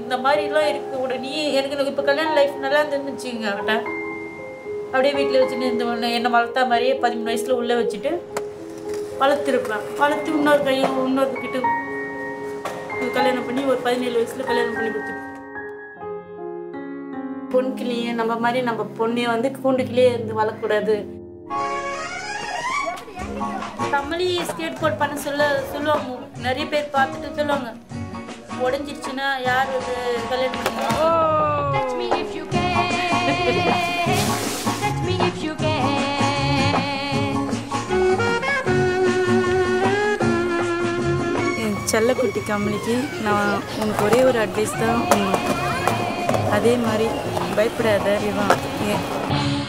இந்த மாதிரிலாம் இருக்கு கூட நீ எனக்கு இப்போ கல்யாண லைஃப் நல்லா இருந்துன்னு வச்சுக்கோங்க அவட்ட அப்படியே வீட்டில் வச்சுன்னு இந்த ஒன்று என்னை வளர்த்தா மாதிரியே பதிமூணு வயசில் உள்ளே வச்சுட்டு வளர்த்துருப்பேன் வளர்த்து இன்னொரு கையும் இன்னொரு கிட்ட கல்யாணம் பண்ணி ஒரு பதினேழு வயசில் கல்யாணம் பண்ணி கொடுத்துட்டு பொன் கிளியே நம்ம மாதிரி நம்ம பொண்ணைய வந்து கூண்டுக்கிலேயே இருந்து வளர்க்கக்கூடாது கமலி ஸ்கேட் போர்ட் பண்ண சொல்ல சொல்லுவாங்க நிறைய பேர் பார்த்துட்டு சொல்லுவாங்க உடஞ்சிருச்சுன்னா யார் வந்து கல்யாணம் பண்ணுவாங்க Touch me if you can. Touch me if you can. என் செல்லக்குட்டி கமலிக்கு நான் உனக்கு ஒரே ஒரு அட்வைஸ் தான் உம், அதே மாதிரி பயப்படாத இவன் ஏ-